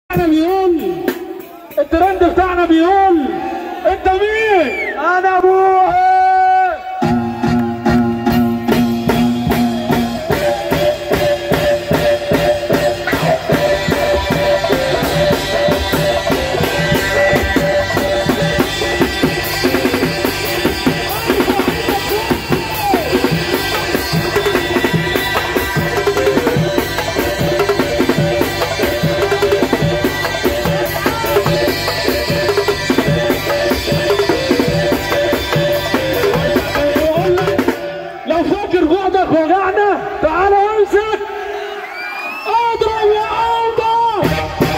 بتاعنا بيقول الترند بتاعنا بيقول انت مين؟ انا ابوها يقول لك لو فاكر بعدك وجعنا تعالى امسك اضرب يا اوضه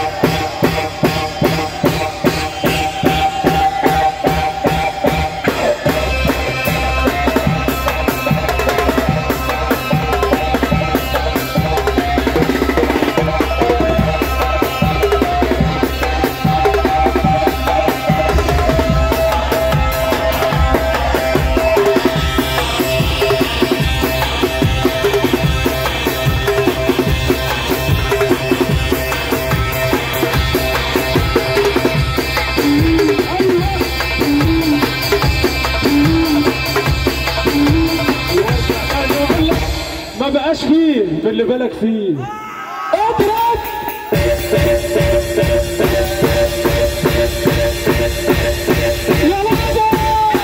ما بقاش فيه باللي بالك فيه اضرب يا لحظة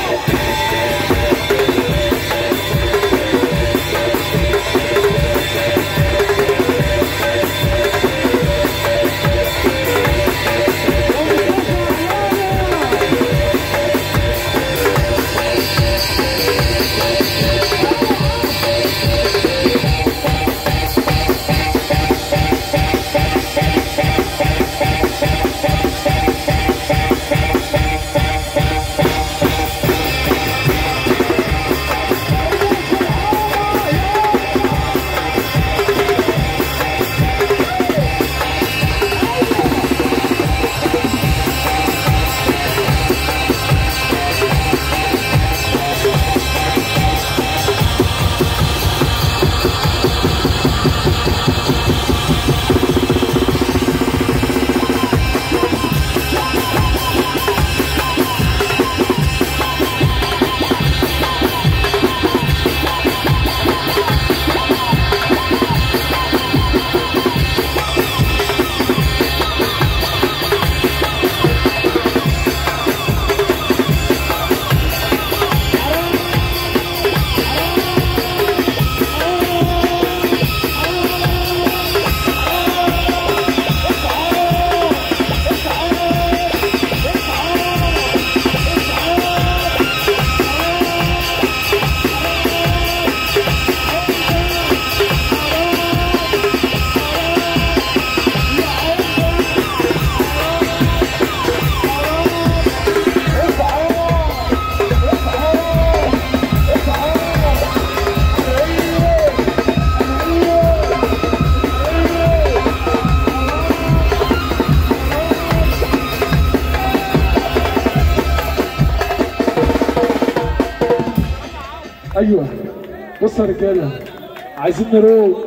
ايوه بصوا يا رجاله عايزين نروق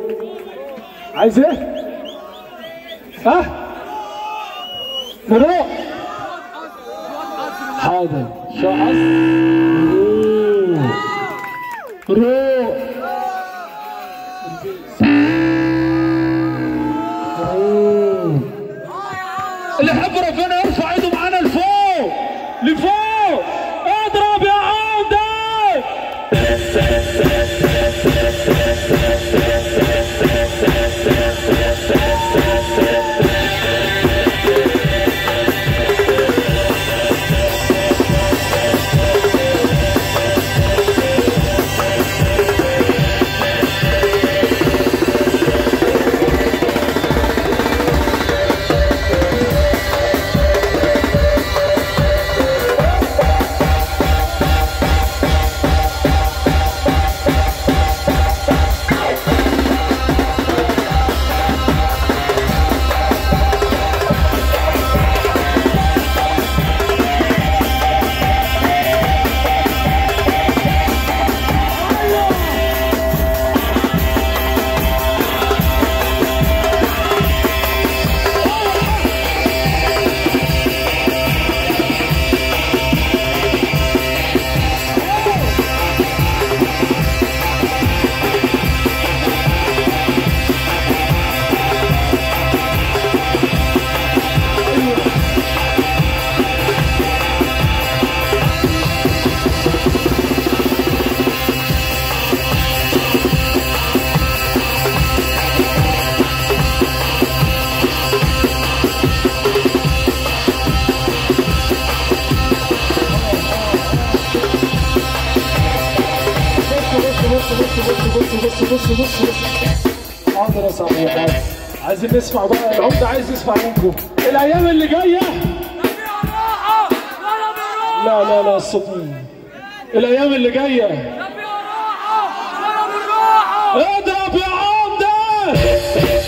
عايز ايه؟ ها؟ نروق حاضر شو حظ؟ روق روق روق اللي يحب ربنا يرفع ايده معانا لفوق لفوق اضرب يا عودة بص بص بص بص حاضر يا صاحبي حاضر عايزين نسمع بقى العمده عايز يسمع منكم الايام اللي جايه لا لا لا الصوت مين الايام اللي جايه اضرب يا عمده